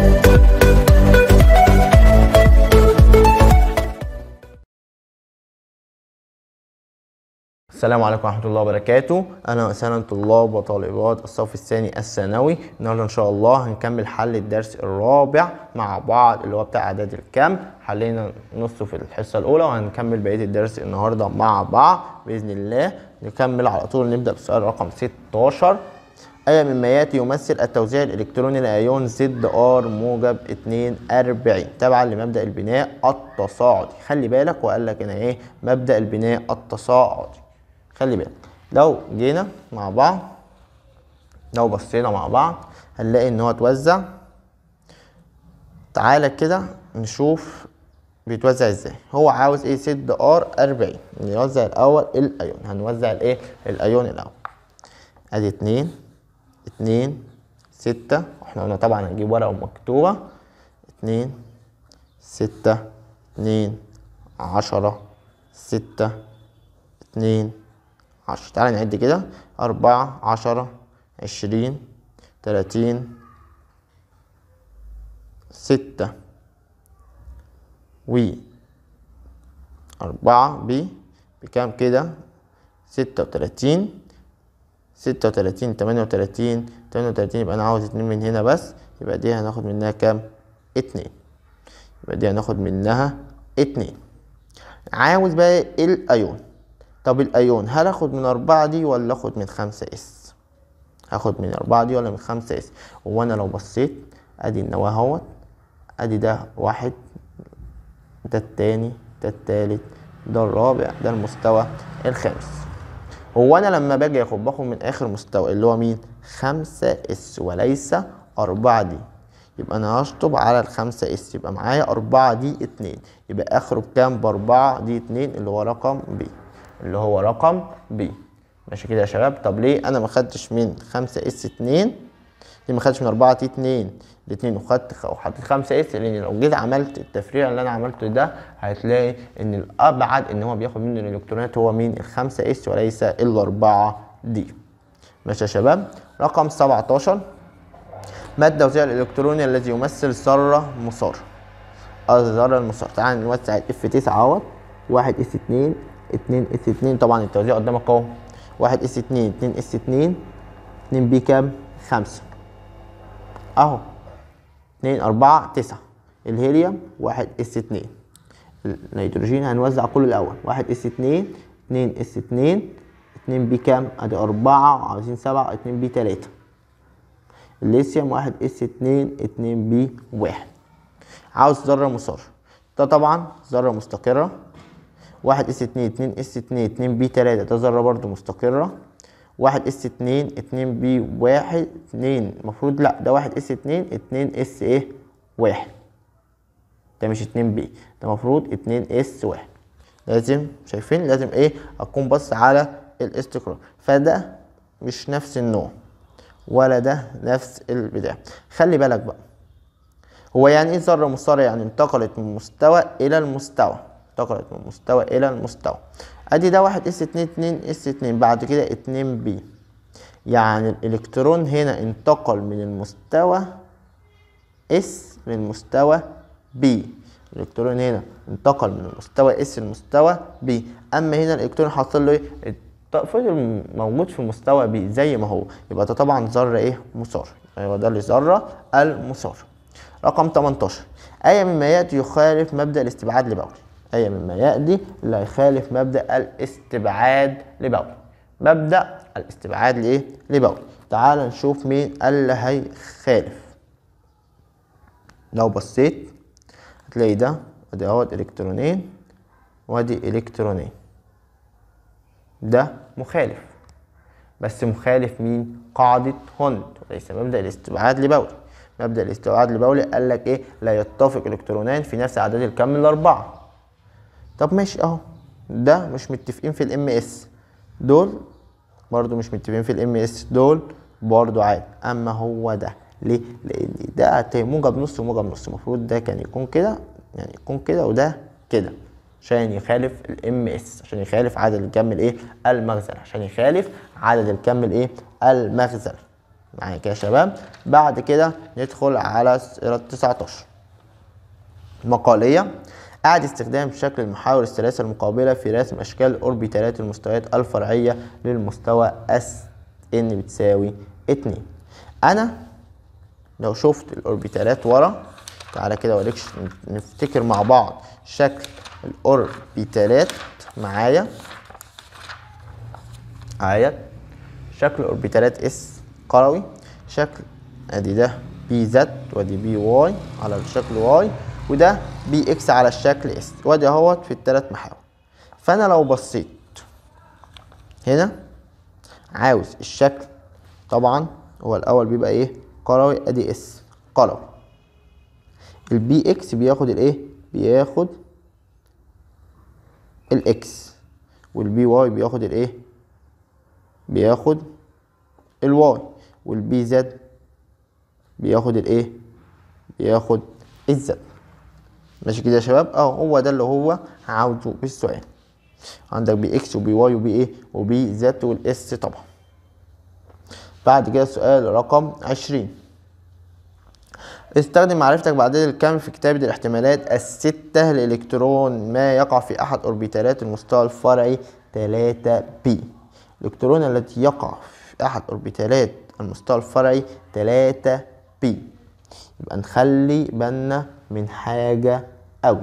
السلام عليكم ورحمة الله وبركاته أهلا وسهلا طلاب وطالبات الصف الثاني الثانوي النهاردة إن شاء الله هنكمل حل الدرس الرابع مع بعض اللي هو بتاع إعداد الكم حلينا نصه في الحصة الأولى وهنكمل بقية الدرس النهاردة مع بعض بإذن الله نكمل على طول نبدأ بالسؤال رقم 16 أي مما يأتي يمثل التوزيع الإلكتروني لأيون زد ار موجب 42 تبعا لمبدأ البناء التصاعدي خلي بالك وقال لك هنا إيه مبدأ البناء التصاعدي خلي بالك لو جينا مع بعض لو بصينا مع بعض هنلاقي ان هو اتوزع تعالى كده نشوف بيتوزع ازاي هو عاوز ايه سد ار 40 نوزع الاول الايون هنوزع الايه الايون الاول ادي اتنين اتنين ستة احنا قلنا طبعا هنجيب ورقة ومكتوبة اتنين ستة اتنين عشرة ستة اتنين عشرة تعالى نعد كده أربعة عشرة عشرين تلاتين ستة و أربعة ب بكام كده ستة وتلاتين ستة وتلاتين تمانية وتلاتين تمانية وتلاتين يبقى أنا عاوز اتنين من هنا بس يبقى دي هناخد منها كام اتنين يبقى دي هناخد منها اتنين عاوز بقى الأيون طب الايون هل اخد من اربعة دي ولا اخد من خمسة اس هاخد من اربعة دي ولا من خمسة اس وانا لو بصيت ادي النواة اهوت ادي ده واحد ده التاني ده التالت ده الرابع ده المستوى الخامس هو انا لما باجي اخد باخد من اخر مستوى اللي هو مين خمسة اس وليس اربعة دي يبقى انا هشطب على الخمسة اس يبقى معايا اربعة دي اتنين يبقى اخره بكام باربعة دي اتنين اللي هو رقم بي اللي هو رقم ب ماشي كده يا شباب طب ليه انا ما خدتش من 5 اس 2 ليه ما خدتش من 4 تي 2 الاثنين وخدت وحطيت 5 اس لان لو جيت عملت التفريع اللي انا عملته ده هتلاقي ان الابعد ان هو بياخد منه الالكترونات هو مين ال 5 اس وليس ال 4 دي ماشي يا شباب رقم 17 مادة توزيع الالكتروني الذي يمثل ذرة مسار الذرة المسار تعال نوزع الاف 9 اهوت 1 اس 2 2 اس 2 طبعا التوزيع قدامك اهو 1 اس 2 2 اس 2 2 بي كام 5 اهو 2 4 9 الهيليوم 1 اس 2 النيتروجين هنوزع كله الاول 1 اس 2 2 اس 2 2 بي كام ادي 4 وعاوزين 7 2 بي 3 الليثيوم 1 اس 2 2 بي 1 عاوز ذره مسار ده طبعا ذره مستقره واحد اس اتنين اتنين اس اتنين اتنين بي تلاتة ده ذرة برضو مستقرة واحد اس اتنين اتنين بي واحد اتنين مفروض لا ده واحد اس اتنين اتنين اس ايه واحد ده مش اتنين بي ده مفروض اتنين اس واحد لازم شايفين لازم ايه اكون بص على الاستقرار فده مش نفس النوع ولا ده نفس البتاع خلي بالك بقى هو يعني ايه ذره مسطره يعني انتقلت من مستوى الى المستوى انتقلت من مستوى الى المستوى ادي ده واحد اس اتنين اتنين اس اتنين بعد كده اتنين بي يعني الالكترون هنا انتقل من المستوى اس للمستوى بي الالكترون هنا انتقل من المستوى اس للمستوى بي اما هنا الالكترون حاصل له ايه فضل موجود في مستوى بي زي ما هو يبقى ده طبعا ذره ايه مسار يبقى ده الذره المسار رقم 18 اي مما ياتي يخالف مبدا الاستبعاد لبولي أي مما يأتي لا يخالف مبدأ الاستبعاد لبولي مبدأ الاستبعاد لإيه؟ لبولي تعال نشوف مين اللي هيخالف لو بصيت هتلاقي ده ادي اهوت الكترونين وادي الكترونين ده مخالف بس مخالف مين قاعدة هوند وليس مبدأ الاستبعاد لبولي مبدأ الاستبعاد لبولي قال لك ايه لا يتفق الكترونان في نفس اعداد الكم الاربعه طب ماشي اهو ده مش متفقين في الام اس دول برضو مش متفقين في الام اس دول برضو عادي اما هو ده ليه لان ده موجب نص وموجب نص المفروض ده كان يكون كده يعني يكون كده وده كده عشان يخالف الام اس عشان يخالف عدد الكم الايه المغزل عشان يخالف عدد الكم الايه المغزل معايا كده يا شباب بعد كده ندخل على السؤال 19 مقالية أعد استخدام شكل المحاور الثلاثة المقابلة في رسم أشكال الأوربيتالات المستويات الفرعية للمستوى اس ان بتساوي اتنين أنا لو شفت الأوربيتالات ورا تعالى كده أوريك ش- نفتكر مع بعض شكل الأوربيتالات معايا آيات شكل اوربيتالات اس قروي شكل ادي ده بي زد وادي بي واي على الشكل واي وده بي اكس على الشكل اس وادي اهوت في الثلاث محاور فانا لو بصيت هنا عاوز الشكل طبعا هو الاول بيبقى ايه قروي ادي اس قروي البي اكس بياخد الايه بياخد الاكس والبي واي بياخد الايه بياخد الواي والبي زد بياخد الايه بياخد الزد ماشي كده يا شباب اه هو ده اللي هو عاوزه بالسؤال عندك بي اكس وبي واي وبي ايه وبي زد والاس طبعا بعد كده السؤال رقم عشرين استخدم معرفتك بعدد الكم في كتابة الاحتمالات الستة لإلكترون ما يقع في أحد أوربيتالات المستوى الفرعي 3 بي الإلكترون التي يقع في أحد أوربيتالات المستوى الفرعي 3 بي يبقى نخلي بالنا من حاجة أوي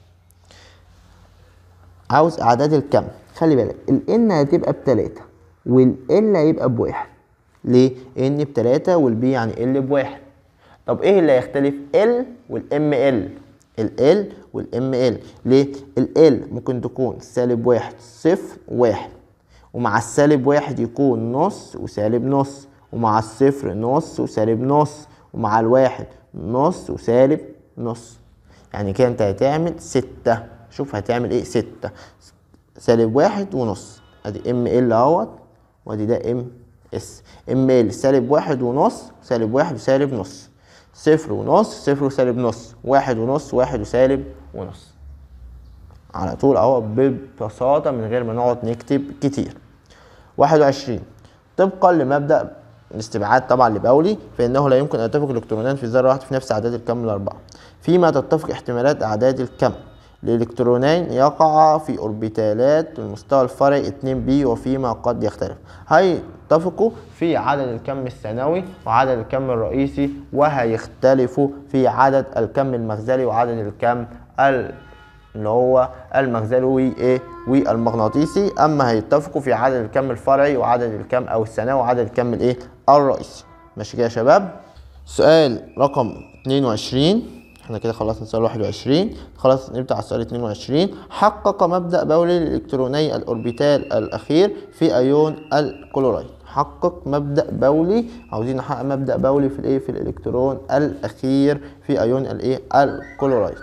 عاوز أعداد الكم خلي بالك ال N هتبقى بتلاتة وال L هيبقى بواحد ليه؟ N بتلاتة وال B يعني L بواحد طب ايه اللي هيختلف ال والام ال ال والام ال ليه ال ممكن تكون سالب واحد صفر واحد ومع السالب واحد يكون نص وسالب نص ومع الصفر نص وسالب نص ومع الواحد نص وسالب نص يعني كده انت هتعمل ستة شوف هتعمل ايه ستة سالب واحد ونص ادي ام ال اهوت وادي ده ام اس ام ال سالب واحد ونص سالب واحد وسالب نص صفر ونص صفر وسالب نص واحد ونص واحد وسالب ونص على طول اهو ببساطة من غير ما نقعد نكتب كتير واحد وعشرين طبقا لمبدأ الاستبعاد طبعا لبولي فإنه لا يمكن أن يتفق الإلكترونان في ذرة واحدة في نفس أعداد الكم الأربعة فيما تتفق احتمالات أعداد الكم لإلكترونين يقع في أوربيتالات المستوى الفرعي 2 بي وفيما قد يختلف هيتفقوا في عدد الكم الثانوي وعدد الكم الرئيسي وهيختلفوا في عدد الكم المخزلي وعدد الكم ال اللي هو المخزلوي ايه والمغناطيسي اما هيتفقوا في عدد الكم الفرعي وعدد الكم او الثانوي وعدد الكم الايه الرئيسي ماشي كده يا شباب سؤال رقم 22 احنا كده خلصنا سؤال 21 خلاص نبدا على السؤال 22 حقق مبدا بولي الالكتروني الاوربيتال الاخير في ايون الكلورايد حقق مبدا بولي عاوزين نحقق مبدا بولي في الايه في الالكترون الاخير في ايون الايه الكلورايد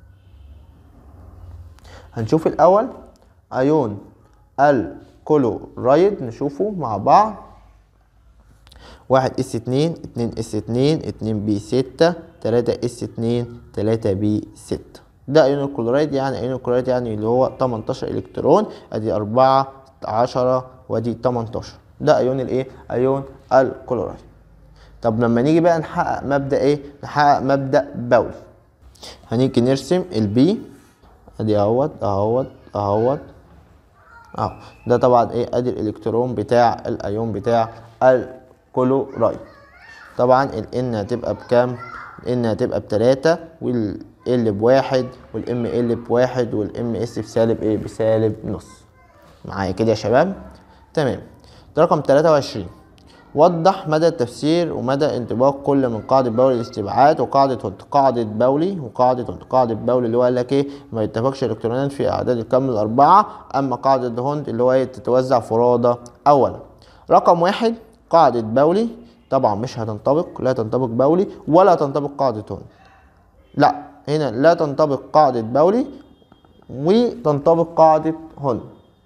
هنشوف الاول ايون الكلورايد نشوفه مع بعض واحد اس اتنين اتنين اس اتنين اتنين بي ستة تلاتة اس اتنين تلاتة بي ستة ده ايون الكلورايد يعني ايون الكلورايد يعني اللي هو 18 الكترون ادي اربعة عشرة وادي 18 ده ايون الايه ايون الكلورايد طب لما نيجي بقى نحقق مبدأ ايه نحقق مبدأ بولي هنيجي نرسم البي ادي اهوت اهوت اهوت اهو ده طبعا ايه ادي الالكترون بتاع الايون بتاع الكلورايد طبعا ال N هتبقى بكام ال N هتبقى بتلاتة وال L بواحد والام ال بواحد والام اس بسالب ايه بسالب نص معايا كده يا شباب تمام ده رقم تلاتة وعشرين وضح مدى التفسير ومدى انطباق كل من قاعدة بولي الاستبعاد وقاعدة هونت قاعدة بولي وقاعدة هونت قاعدة بولي اللي هو قال لك ايه ما يتفقش الالكترونات في اعداد الكم الاربعة اما قاعدة هونت اللي هو ايه تتوزع فرادى اولا رقم واحد قاعدة بولي طبعا مش هتنطبق لا تنطبق بولي ولا تنطبق قاعدة هونت لا هنا لا تنطبق قاعدة بولي وتنطبق قاعدة هونت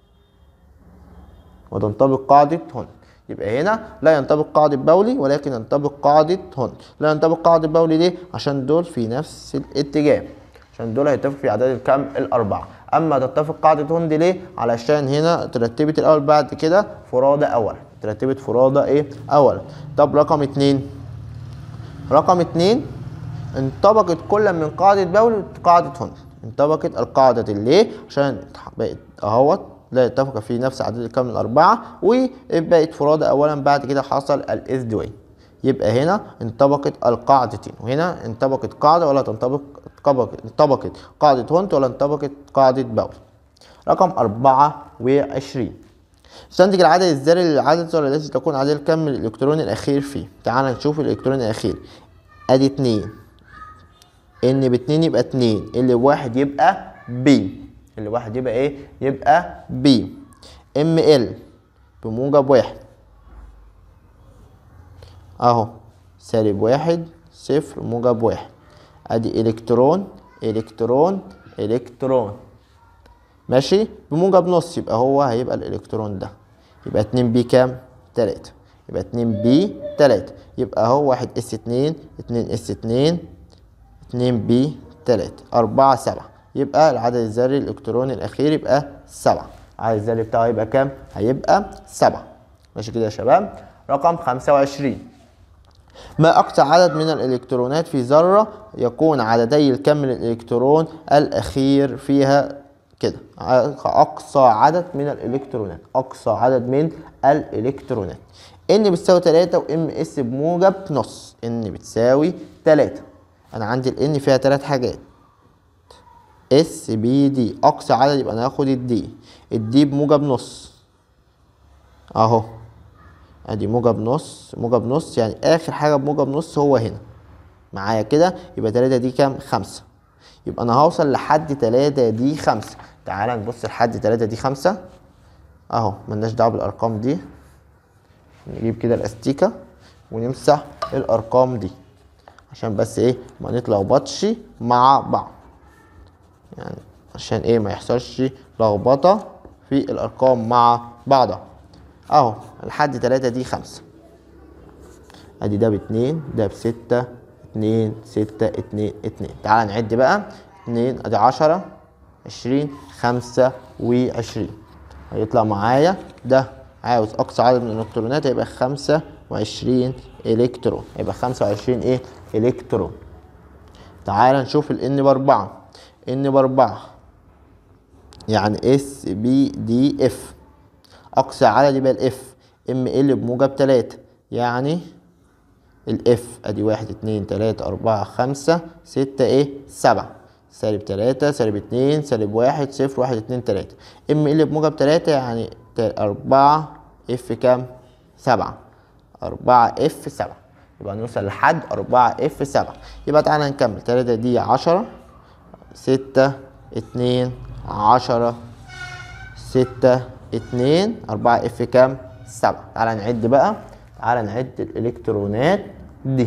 وتنطبق قاعدة هون يبقى هنا لا ينطبق قاعدة بولي ولكن ينطبق قاعدة هون لا ينطبق قاعدة بولي ليه؟ عشان دول في نفس الاتجاه عشان دول هيتفقوا في عدد الكم الأربعة أما تتفق قاعدة هون دي ليه؟ علشان هنا ترتبت الأول بعد كده فرادى أولا مترتبة فرادى ايه اولا طب رقم اتنين رقم اتنين انطبقت كل من قاعدة باول وقاعدة هنا انطبقت القاعدة ليه عشان بقت اهوت لا يتفق في نفس عدد الكم الأربعة وبقت فرادى أولا بعد كده حصل الازدواج يبقى هنا انطبقت القاعدتين وهنا انطبقت قاعدة ولا تنطبق انطبقت قاعدة هونت ولا انطبقت قاعدة باول رقم أربعة وعشرين استنتج العدد الذري للعدد الذي تكون عدد الكم الإلكتروني الأخير فيه تعال نشوف الإلكترون الأخير أدي اتنين إن باتنين يبقى اتنين اللي بواحد يبقى بي اللي واحد يبقى إيه يبقى بي ام ال بموجب واحد اهو سالب واحد صفر موجب واحد ادي الكترون الكترون الكترون ماشي بموجب نص يبقى هو هيبقى الالكترون ده يبقى اتنين بي كام تلاتة يبقى اتنين بي تلاتة يبقى اهو واحد اس اتنين اتنين اس اتنين اتنين بي تلاتة اربعة سبعة يبقى العدد الذري الالكتروني الاخير يبقى سبعة العدد الذري بتاعه يبقى كام هيبقى سبعة ماشي كده يا شباب رقم خمسة وعشرين ما أقصى عدد من الإلكترونات في ذرة يكون عددي الكم الإلكترون الأخير فيها كده أقصى عدد من الإلكترونات أقصى عدد من الإلكترونات إن بتساوي تلاتة وإم إس بموجب نص إن بتساوي تلاتة أنا عندي الإن فيها تلات حاجات اس بي دي أقصى عدد يبقى أنا هاخد الدي الدي بموجب نص أهو ادي موجب نص موجب نص يعني اخر حاجه بموجب نص هو هنا معايا كده يبقى تلاتة دي كام خمسة يبقى انا هوصل لحد تلاتة دي خمسة تعالى نبص لحد تلاتة دي خمسة اهو ملناش دعوه بالارقام دي نجيب كده الاستيكه ونمسح الارقام دي عشان بس ايه ما نتلخبطش مع بعض يعني عشان ايه ما يحصلش لخبطه في الارقام مع بعضها اهو لحد تلاتة دي خمسة ادي ده باتنين ده بستة اتنين ستة اتنين اتنين تعال نعد بقى اتنين ادي عشرة عشرين خمسة وعشرين هيطلع معايا ده عاوز اقصى عدد من الالكترونات هيبقى خمسة وعشرين الكترون هيبقى خمسة وعشرين ايه الكترون تعال نشوف الان باربعة ان باربعة يعني اس بي دي اف اقصى عدد يبقى الاف ام ال بموجب تلاتة يعني الاف ادي واحد اتنين تلاتة اربعة خمسة ستة ايه سبعة سالب تلاتة سالب اتنين سالب واحد صفر واحد اتنين تلاتة ام ال بموجب تلاتة يعني اربعة اف كام سبعة اربعة اف سبعة يبقى نوصل لحد اربعة اف سبعة يبقى تعالى نكمل تلاتة دي عشرة ستة اتنين عشرة ستة اتنين أربعة اف كام؟ سبعة تعالى نعد بقى تعالى نعد الإلكترونات دي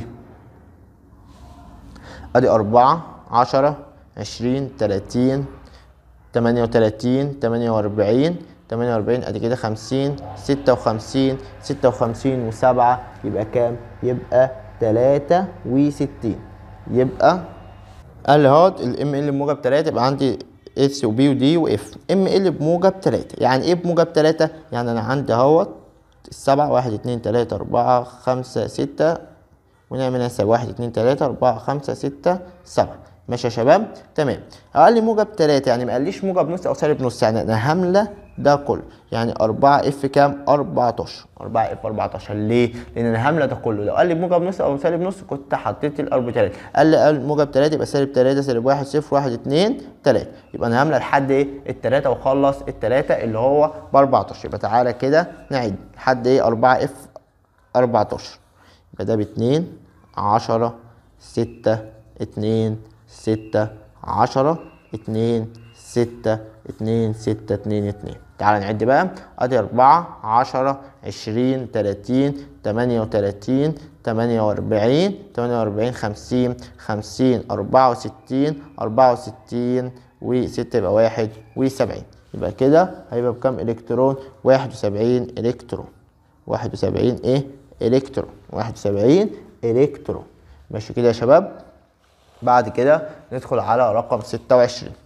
أدي أربعة عشرة عشرين تلاتين تمانية وتلاتين تمانية وأربعين تمانية وأربعين أدي كده خمسين ستة وخمسين ستة وخمسين وسبعة يبقى كام؟ يبقى تلاتة وستين يبقى قال هات الام ال بموجب تلاتة يبقى عندي اس وبي ودي واف ام ال بموجب تلاتة يعني ايه بموجب تلاتة يعني انا عندي اهوت السبعة واحد اتنين تلاتة اربعة خمسة ستة ونعمل حساب واحد اتنين تلاتة اربعة خمسة ستة سبعة ماشي يا شباب تمام قال لي موجب تلاتة يعني ما قاليش موجب نص او سالب نص يعني انا هملة ده كله يعني أربعة اف كام 14 4 اف 14 ليه لان انا هملة ده كله لو قال لي موجب نص او سالب نص كنت حطيت الاربيتالات قال لي قال موجب 3 يبقى سالب 3 سالب 1 0 1 2 3 يبقى انا هملة لحد ايه التلاتة واخلص التلاتة اللي هو ب 14 يبقى تعالى كده نعيد لحد ايه 4 اف 14 يبقى ده ب 2 10 6 2 6 10 2 6 2 6 2 2 تعال نعد بقى ادي 4 10 20 30 38 48 48 50 50 64 64 و6 يبقى 71 يبقى كده هيبقى بكام الكترون 71 الكترون 71 ايه الكترون 71 الكترون ماشي كده يا شباب بعد كده ندخل على رقم 26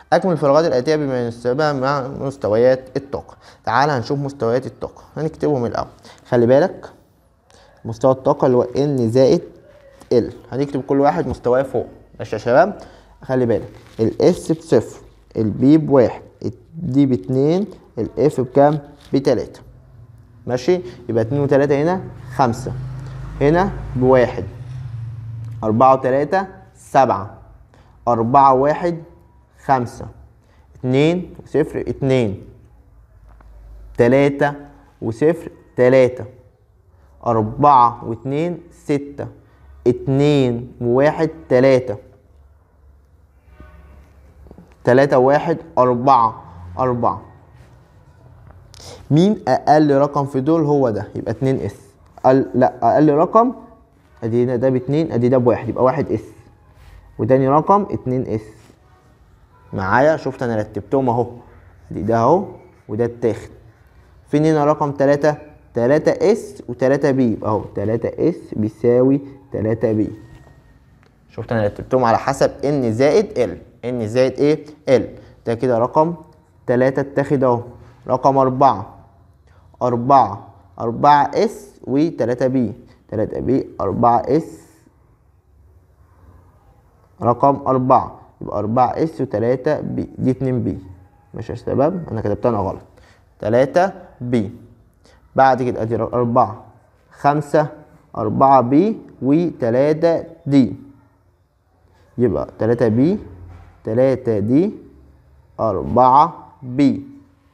اكمل الفراغات الاتيه بما يناسبها مع مستويات الطاقه تعال هنشوف مستويات الطاقه هنكتبهم الاول خلي بالك مستوى الطاقه اللي هو ان زائد ال هنكتب كل واحد مستواه فوق ماشي يا شباب خلي بالك الاس بصفر البي بواحد الدي باتنين الاف بكام بتلاتة ماشي يبقى اتنين وتلاتة هنا خمسة هنا بواحد أربعة وتلاتة سبعة أربعة واحد خمسة اتنين وصفر اتنين تلاتة وصفر تلاتة أربعة واتنين ستة اتنين وواحد تلاتة تلاتة واحد أربعة أربعة مين أقل رقم في دول هو ده يبقى اتنين اس أقل لا أقل رقم أدي هنا ده باتنين أدي ده بواحد يبقى واحد اس وتاني رقم اتنين اس معايا شفت أنا رتبتهم أهو أدي ده أهو وده التاخد فين هنا رقم تلاتة تلاتة اس وتلاتة بي يبقى أهو تلاتة اس بيساوي تلاتة بي شفت انا رتبتهم على حسب ان زائد ال ان زائد ايه ال ده كده رقم تلاتة اتاخد اهو رقم أربعة أربعة أربعة اس وتلاتة بي تلاتة بي أربعة اس رقم أربعة يبقى أربعة اس وتلاتة بي دي اتنين بي ماشي يا شباب أنا كتبتها أنا غلط تلاتة بي بعد كده أدي أربعة خمسة أربعة بي وتلاتة دي يبقى تلاتة بي تلاتة دي أربعة بي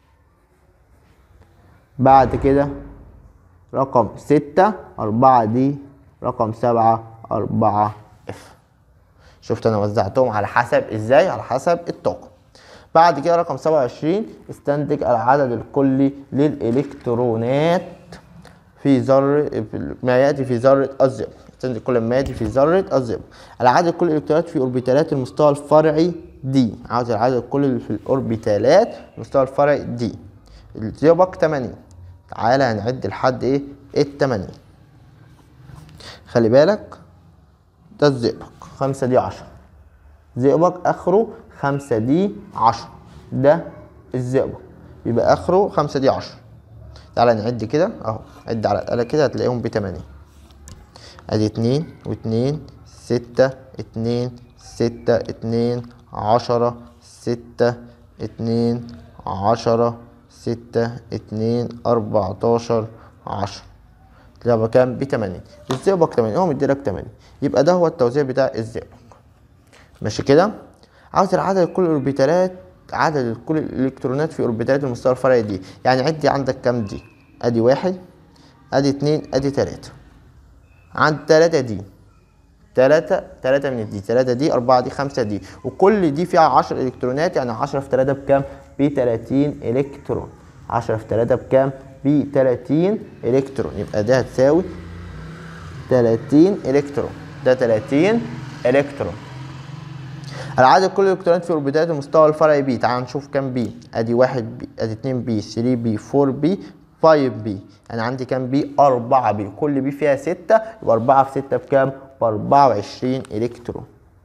بعد كده رقم ستة أربعة دي رقم سبعة أربعة اف شفت أنا وزعتهم على حسب إزاي على حسب الطاقة بعد كده رقم سبعة وعشرين استنتج العدد الكلي للإلكترونات في ذرة في- ما يأتي في ذرة الزئبق استنتج كل ما يأتي في ذرة الزئبق العدد كل الإلكترونات في أوربيتالات المستوى الفرعي دي عاوز العدد الكلي اللي في الأوربيتالات المستوى الفرعي دي الزئبق 80 تعالى هنعد لحد ايه ال 80 خلي بالك ده الزئبق خمسة دي عشرة زئبق اخره خمسة دي عشرة ده الزئبق يبقى اخره خمسة دي عشرة تعالى نعد كده اهو عد على الآلة كده هتلاقيهم بتمانين ادي اتنين واتنين ستة اتنين ستة اتنين عشرة ستة اتنين عشرة ستة اتنين اربعتاشر عشرة تلاقيها بكام بتمانين الزئبق تمانين هو مديلك تمانين يبقى ده هو التوزيع بتاع الزئبق ماشي كده عاوز العدد كل الاوربيتالات عدد كل الالكترونات في اوربيتالات المستوى الفرعي دي يعني عدي عندك كام دي ادي واحد ادي اتنين ادي تلاتة عند تلاتة دي تلاتة تلاتة من دي تلاتة دي أربعة دي خمسة دي وكل دي فيها عشر إلكترونات يعني عشرة في تلاتة بكام؟ بتلاتين إلكترون عشرة في تلاتة بكام؟ بتلاتين إلكترون يبقى ده هتساوي تلاتين إلكترون ده تلاتين إلكترون العدد كل الالكترونات في اوربيتات المستوى الفرعي بي تعال نشوف كام بي ادي واحد بي ادي اتنين بي 3 بي 4 بي 5 بي انا عندي كام بي 4 بي كل بي فيها 6 يبقى 4 في 6 بكام ب 24 الكترون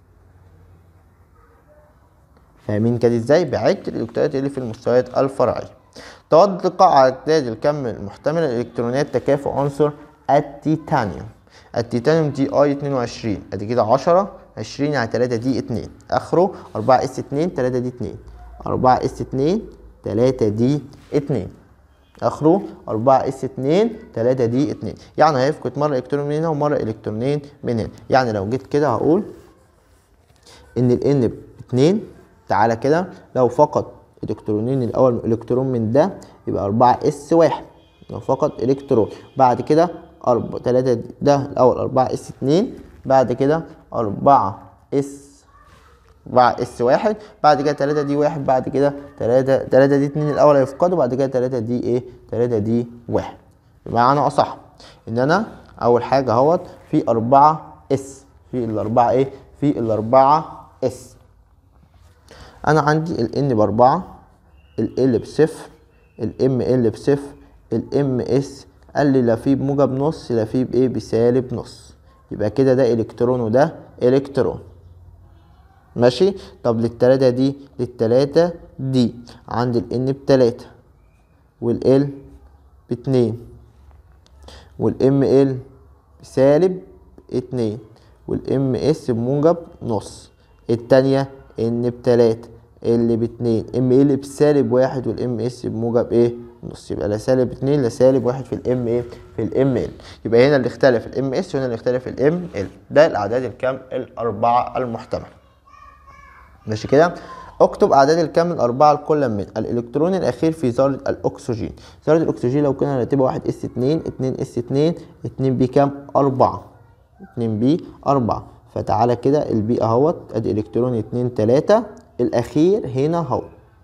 فاهمين كده ازاي بعد الالكترونات اللي في المستويات الفرعيه توافق اعداد الكم المحتمل الالكترونات تكافؤ عنصر التيتانيوم التيتانيوم دي اي 22 ادي كده 10 20 يعني 3 دي 2 اخره 4 اس 2 3 دي 2 4 اس 2 3 دي 2 اخره 4 اس 2 3 دي 2 يعني هيفقد مره الكترون من هنا ومره الكترونين من هنا يعني لو جيت كده هقول ان ال n ب 2 تعالى كده لو فقد الكترونين الاول الكترون من ده يبقى 4 اس 1 لو فقد الكترون بعد كده 4 3 ده الاول 4 اس 2 بعد كده 4 اس 4 اس 1 بعد كده 3 دي 1 بعد كده 3 3 دي 2 الاول هيفقدوا بعد كده 3 دي ايه 3 دي 1 بمعنى اصح ان انا اول حاجه اهوت في 4 اس في الاربعه ايه في الاربعه اس انا عندي ال n باربعة ال l بصفر ال m l بصفر ال m s قال لي لا فيه بموجب نص لا فيه بايه بسالب نص يبقى كده ده الكترون وده الكترون ماشي طب للتلاتة دي للتلاتة دي عند ال n بتلاتة وال l باتنين والام ال بسالب اتنين والام اس بموجب نص التانية ان بتلاتة ال باتنين ام ال بسالب واحد والام اس بموجب ايه نص يبقى لا سالب اتنين لا سالب واحد في الام ايه في الام ال يبقى هنا اللي اختلف الام اس وهنا اللي اختلف الام ال ده الاعداد الكام الاربعة المحتملة ماشي كده اكتب اعداد الكم الاربعه لكل من الالكترون الاخير في ذره الاكسجين ذره الاكسجين لو كنا نرتبها 1 اس 2 2 اس 2 2 بي كام 4 2 بي 4 فتعالى كده البي اهوت ادي الكترون 2 3 الاخير هنا اهو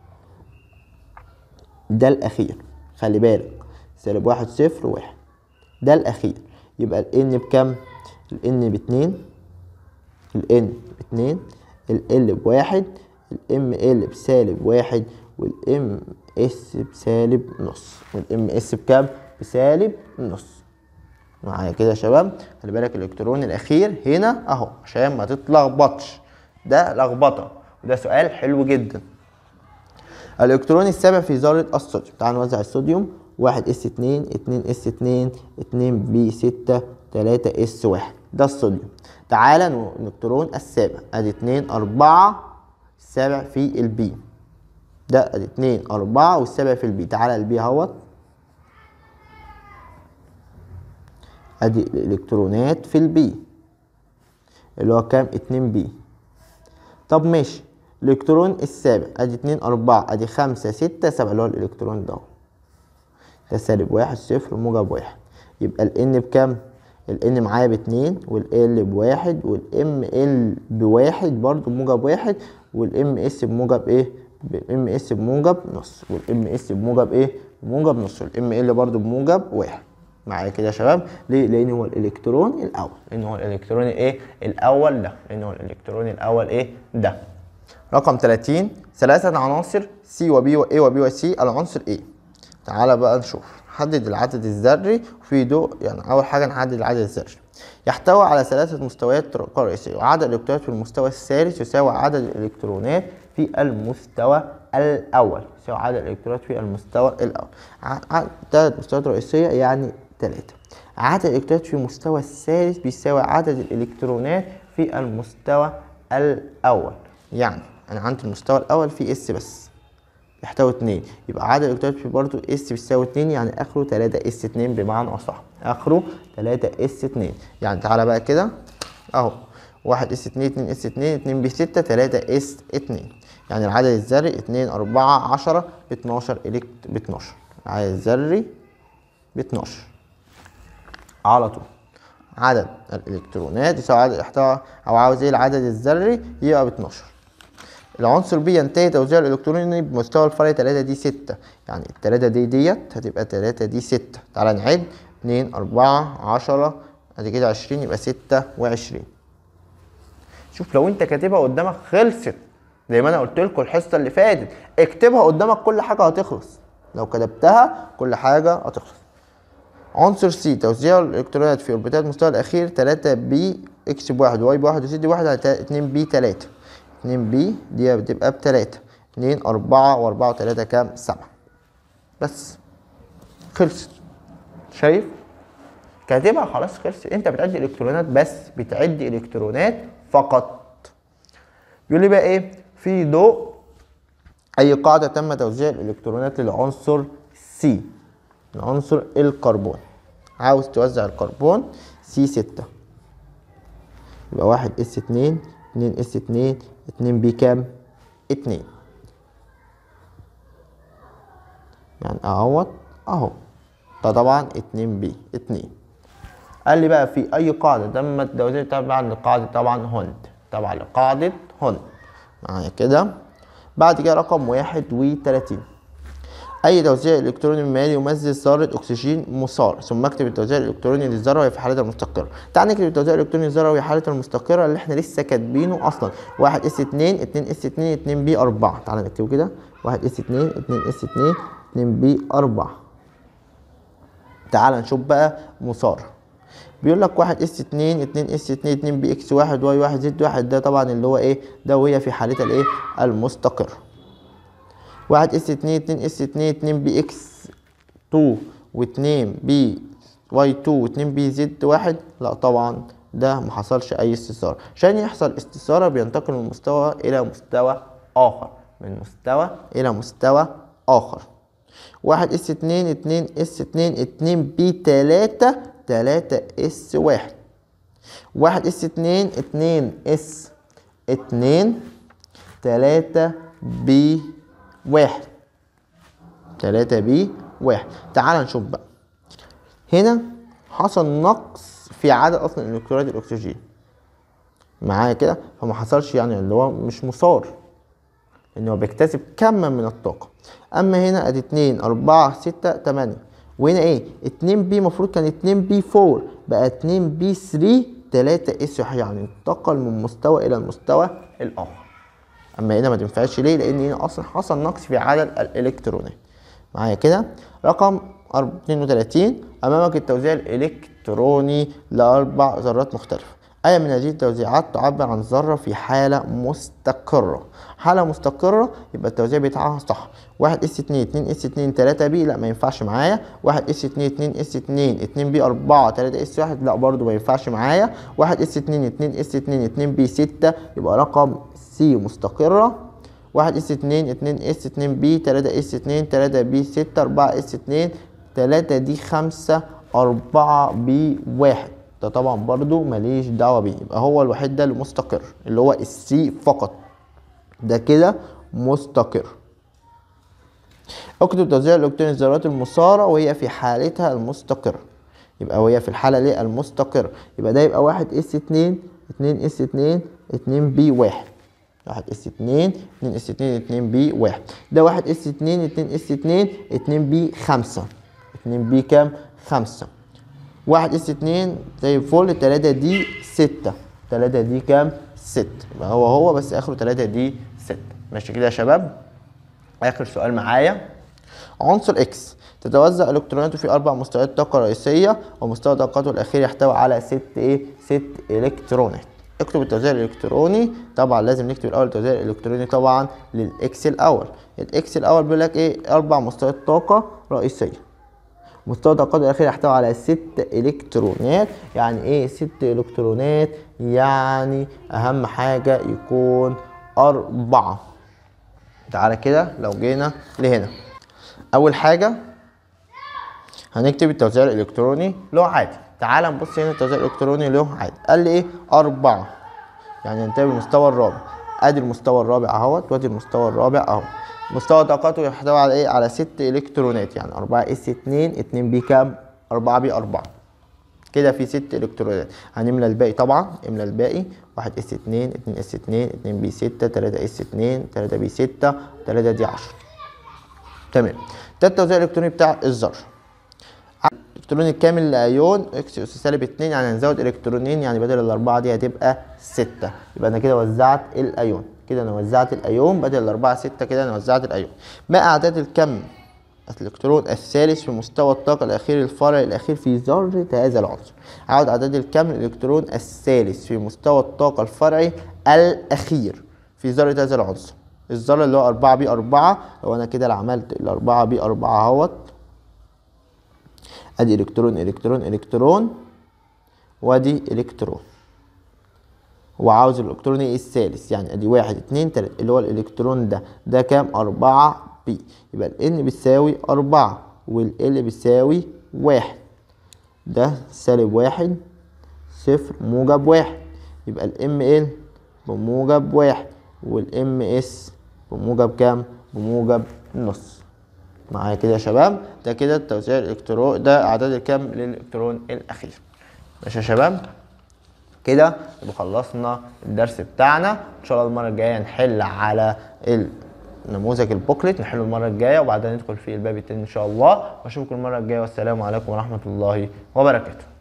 ده الاخير خلي بالك سالب 1 0 1 ده الاخير يبقى الان بكام الان باتنين الان باتنين ال بواحد الام ال بسالب واحد والام اس بسالب نص والام اس بكام بسالب نص معايا كده يا شباب خلي بالك الالكترون الاخير هنا اهو عشان ما تتلخبطش ده لخبطه وده سؤال حلو جدا الالكترون السابع في ذره الصوديوم تعال نوزع الصوديوم واحد اس اتنين اتنين اس اتنين اتنين بي ستة تلاتة اس واحد ده الصوديوم تعالى الالكترون السابع ادي اتنين اربعة السابع في البي ده ادي اتنين اربعة والسابع في البي تعالى البي اهوت ادي الالكترونات في البي اللي هو كام اتنين بي طب ماشي الالكترون السابع ادي اتنين اربعة ادي خمسة ستة سبعة اللي هو الالكترون ده ده سالب واحد صفر موجب واحد يبقى ال n بكام؟ ال n معايا باتنين وال l بواحد وال m l بواحد برضو بموجب واحد وال m s بموجب ايه؟ ال m s بموجب نص وال m s بموجب ايه؟ بموجب نص وال m l برضو بموجب واحد معايا كده يا شباب ليه؟ لان هو الالكترون الاول لان هو الالكترون ايه؟ الاول ده لان هو الالكترون الاول ايه؟ ده رقم 30 ثلاثة عناصر C و B و A و B و C العنصر A تعالى بقى نشوف نحدد العدد الذري وفي ضوء يعني أول حاجة نحدد العدد الذري يحتوي على ثلاثة مستويات رئيسية وعدد الإلكترونات في المستوى الثالث يساوي عدد الإلكترونات في المستوى الأول يساوي عدد الإلكترونات في المستوى الأول ثلاث مستويات رئيسية يعني ثلاثة عدد الإلكترونات في المستوى الثالث بيساوي عدد الإلكترونات في المستوى الأول يعني انا عندي المستوى الاول فيه اس بس يحتوي اتنين يبقى عدد الالكترونات فيه برضو اس بيساوي اتنين يعني اخره تلاتة اس اتنين بمعنى اصح اخره تلاتة اس اتنين يعني تعالى بقى كده اهو واحد اس اتنين اتنين اس اتنين اتنين بي ستة تلاتة اس اتنين يعني العدد الذري اتنين اربعة عشرة باتناشر الكت باتناشر العدد الذري باتناشر على طول عدد الالكترونات يساوي عدد الاحتوى او عاوز ايه العدد الذري يبقى ب 12 العنصر بي ينتهي توزيع الالكتروني بمستوى الفرع 3 دي 6 يعني ال 3 دي ديت هتبقى 3 دي 6 تعالى نعد 2 4 10 ادي كده 20 يبقى 26 شوف لو انت كاتبها قدامك خلصت زي ما انا قلت لكم الحصه اللي فاتت اكتبها قدامك كل حاجه هتخلص لو كتبتها كل حاجه هتخلص عنصر سي توزيع الالكترونات في اوربيتات المستوى الاخير 3 بي اكس بواحد واي بواحد وزد بواحد على 2 بي 3 2 بي دي بتبقى بتلاتة 2 4 و4 و3 كام 7 بس خلصت شايف كاتبها خلاص خلصت انت بتعد الكترونات بس بتعد الكترونات فقط بيقول لي بقى ايه في ضوء اي قاعده تم توزيع الالكترونات للعنصر سي العنصر الكربون عاوز توزع الكربون سي ستة يبقى واحد اس اتنين اتنين اس اتنين اتنين بي كام اتنين يعني اهوت اهو ده طبعا اتنين بي اتنين قال لي بقى في اي قاعدة تم التوزيع طبعا لقاعدة طبعا هوند طبعا لقاعدة هوند معايا كده بعد كده رقم واحد وتلاتين اي توزيع الكتروني مالي يمثل ذره اكسجين مسار ثم اكتب التوزيع الالكتروني للذره وهي في حالتها المستقره تعال نكتب التوزيع الالكتروني للذره وهي حالتها المستقره اللي احنا لسه كاتبينه اصلا 1 اس 2 2 اس 2 2 بي 4 تعال نكتبه كده 1 اس 2 2 اس 2 2 بي 4 تعال نشوف بقى مسار بيقول لك واحد اس اتنين اتنين اس اتنين اتنين بي اكس واحد واي واحد زد واحد ده طبعا اللي هو ايه ده وهي في حالتها الايه المستقرة واحد اس اتنين اتنين اس اتنين اتنين بي اكس تو واتنين بي واي تو واتنين بي زد واحد لا طبعا ده ما حصلش اي استثارة عشان يحصل استثارة بينتقل من مستوى الى مستوى اخر من مستوى الى مستوى اخر واحد اس اتنين اتنين اس اتنين اتنين بي تلاتة تلاتة اس واحد واحد اس اتنين اتنين اس اتنين تلاتة بي واحد تلاتة بي واحد تعال نشوف بقى هنا حصل نقص في عدد اصلا الكترونات الاكسجين معايا كده فما حصلش يعني اللي هو مش مثار ان هو بيكتسب كما من الطاقه اما هنا ادي 2 4 6 8 وهنا ايه 2 بي المفروض كان 2 بي 4 بقى 2 بي 3 3 اس يعني انتقل من مستوى الى المستوى الاخر اما هنا ما تنفعش ليه لان هنا اصلا حصل نقص في عدد الالكترونات معايا كده رقم 32 امامك التوزيع الالكتروني لاربع ذرات مختلفه أي من هذه التوزيعات تعبر عن ذرة في حالة مستقرة حالة مستقرة يبقى التوزيع بتاعها صح واحد اس اتنين اتنين اس اتنين تلاتة بي لا ما ينفعش معايا واحد اس اتنين اتنين اس اتنين اتنين بي أربعة تلاتة اس واحد لا برضو ما ينفعش معايا واحد اس اتنين اتنين اس اتنين اتنين بي ستة يبقى رقم سي مستقرة واحد اس اتنين اتنين اس اتنين بي تلاتة اس اتنين تلاتة بي ستة أربعة اس اتنين تلاتة دي خمسة أربعة بي واحد ده طبعا برضو ماليش دعوة بيه يبقى هو الوحيد ده المستقر اللي هو السي فقط ده كده مستقر اكتب توزيع الالكترون الذرات المسارة وهي في حالتها المستقرة يبقى وهي في الحالة ليه المستقرة يبقى ده يبقى واحد اس اتنين اتنين اس اتنين اتنين بي واحد واحد اس اتنين اتنين اس اتنين اتنين بي واحد ده واحد اس اتنين اتنين اس اتنين اتنين بي خمسة اتنين بي كام خمسة واحد اس اتنين زي الفل تلاتة دي ستة تلاتة دي كام ستة يبقى هو هو بس اخره تلاتة دي ستة ماشي كده يا شباب اخر سؤال معايا عنصر اكس تتوزع الكتروناته في اربع مستويات طاقه رئيسيه ومستوى طاقته الاخير يحتوي على ست ايه ست الكترونات اكتب التوزيع الالكتروني طبعا لازم نكتب الاول التوزيع الالكتروني طبعا للاكس الاول الاكس الاول بيقول لك ايه اربع مستويات طاقه رئيسيه مستوى طاقته الاخير يحتوي على ست الكترونات يعني ايه ست الكترونات يعني اهم حاجه يكون اربعه تعالى كده لو جينا لهنا اول حاجه هنكتب التوزيع الالكتروني له عادي تعال نبص هنا التوزيع الالكتروني له عادي قال لي ايه اربعه يعني ينتهي بالمستوى الرابع ادي المستوى الرابع اهوت وادي المستوى الرابع اهو مستوى طاقته يحتوي على ايه على ست الكترونات يعني 4 اس 2 2 بي كام 4 بي 4 كده في ست الكترونات هنملى الباقي طبعا املى الباقي 1 اس 2 2 اس 2 2 بي 6 3 اس 2 3 بي 6 3 دي 10 تمام ده التوزيع الالكتروني بتاع الذره الالكترون الكامل لايون اكس اس سالب 2 يعني هنزود الكترونين يعني بدل الاربعه دي هتبقى 6 يبقى انا كده وزعت الايون كده انا وزعت الايون بدل الاربعه 6 كده انا وزعت الايون ما اعداد الكم الالكترون الثالث في مستوى الطاقه الاخير الفرعي الاخير في ذره هذا العنصر عدد اعداد الكم الالكترون الثالث في مستوى الطاقه الفرعي الاخير في ذره هذا العنصر الذره اللي هو 4 بي 4 لو انا كده عملت ال 4 بي 4 اهوت ادي الكترون الكترون الكترون وادي الكترون هو عاوز الالكترون ايه الثالث يعني ادي واحد اتنين تلاته اللي هو الالكترون ده ده كام اربعة بي يبقى ال n بيساوي اربعة وال l بيساوي واحد ده سالب واحد صفر موجب واحد يبقى ال m l بموجب واحد وال m s بموجب كام بموجب نص معايا كده يا شباب ده كده التوزيع الالكترون ده اعداد الكم للالكترون الاخير ماشي يا شباب كده يبقى خلصنا الدرس بتاعنا ان شاء الله المره الجايه نحل على نموذج البوكلت نحله المره الجايه وبعدين ندخل في الباب التاني ان شاء الله واشوفكم المره الجايه والسلام عليكم ورحمه الله وبركاته